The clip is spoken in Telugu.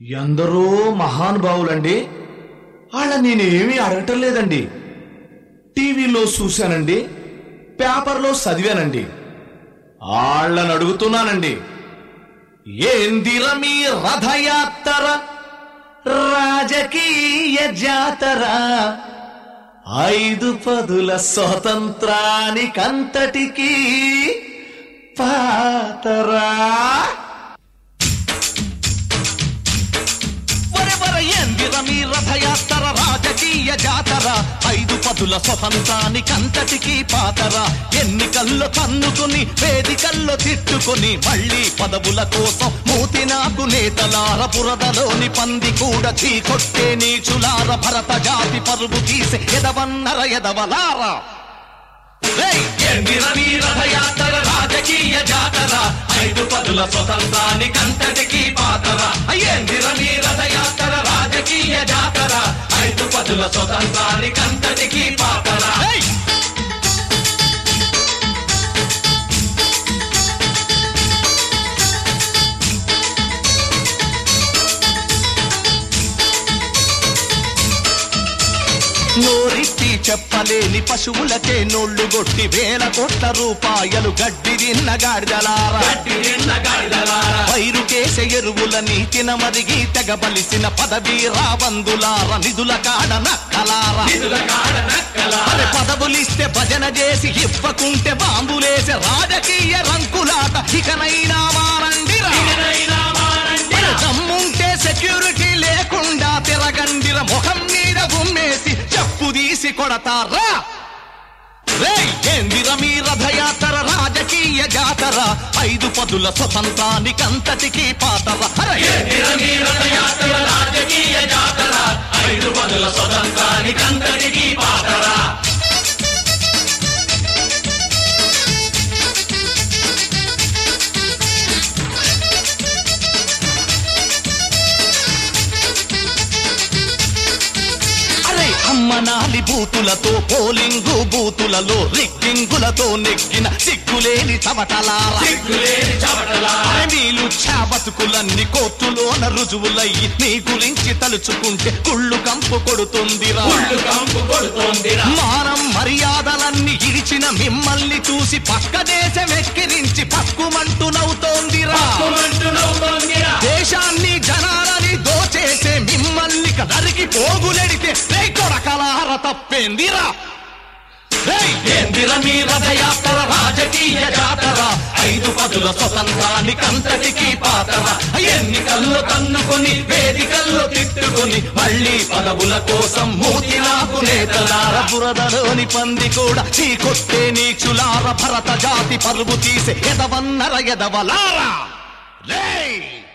ఎందరో మహానుభావులండి వాళ్ళ నేనేమీ అడగటం లేదండి టీవీలో చూశానండి పేపర్లో చదివానండి వాళ్ళని అడుగుతున్నానండి ఏందిర మీ రథయాత్ర రాజకీయ జాతర ఐదు పదుల స్వతంత్రానికంతటికీ పాతరా వరెవర ఎందిర మీ రథయాత్ర రాజకీయ జాతర ఐదు పదుల స్వతంత్రానికంతటికీ పాతర ఎన్నికల్లో తన్నుకుని వేదికల్లో తిట్టుకుని మళ్ళీ పదవుల కోసం మూతి నాకు నేతలార బురదలోని పంది కూడా చీకొట్టే నీచులార భరత జాతి పరుగు తీసే ఎదవన్నర ఎదవలారా రేయ్! ఎందిర మీ రథయాత్ర రాజకీయ జాతర ఐదు పదుల స్వతంత్రానికంతటికీ పాతర ఎందిర మీ రథయాత్ర రాజకీయ జాతర ఐదు పదుల స్వతంత్రానికంతటికీ పాతర నోరిట్టి చెప్పలేని పశువులకే నోళ్లు కొట్టి వేల కోట్ల రూపాయలు గడ్డి తిన్న గాడిదలారా వైరుకేసే ఎరువులని తినమరిగి తెగబలిసిన పదవి రాబందులార నిధుల కాడ నక్కలారా అరే పదవులిస్తే భజన చేసి ఇవ్వకుంటే బాంబులేసే రాజకీయ రంకులాట ఇకనైనా మారండిరా మరి దమ్ముంటే సెక్యూరిటీ లేకుండా తిరగండిర ముఖం మీద గుమ్మేసి చెప్పు తీసి కొడతారా రేయ్! ఏందిర మీ రథయాత్ర రాజకీయ జాతర ఐదు పదుల స్వతంత్రానికంతటికీ పాతర అరే! ఏందిర మీ రథయాత్ర రాజకీయ జాతర ఐదు పదుల స్వతంత్రానికంతటికీ పాతర అరే అమ్మనాలి బూతులతో పోలింగు బూతులలో రిగ్గింగులతో నెగ్గిన సిగ్గులేని చవటలారా అరే నీళ్ళు బతుకులన్నీ కోర్టులోన రుజువులయ్యి నీ గురించి తలుచుకుంటే కుళ్ళు కంపు కొడుతుందిరా మానం మర్యాదలన్నీ ఇడిచిన మిమ్మల్ని చూసి పక్క దేశం ఎక్కిరించి పక్కుమంటూ నవ్వుతోందిరా దేశాన్ని జనాలని దోచేసే మిమ్మల్ని నరికి పోగులెడితే రే కొడకలార తప్పేందిరా రేయ్! ఏందిర మీ రథయాత్ర రాజకీయ జాతర ఐదు పదుల స్వతంత్రానికంతటికీ పాతర ఎన్నికల్లో తన్నుకొని వేదికల్లో తిట్టుకొని మళ్ళీ పదవుల కోసం మూతి నాకు నేతలార బురదలోని పంది కూడా చీకొట్టే నీచులార భరత జాతి పరుగు తీసే ఎదవన్నర ఎదవలారా రేయ్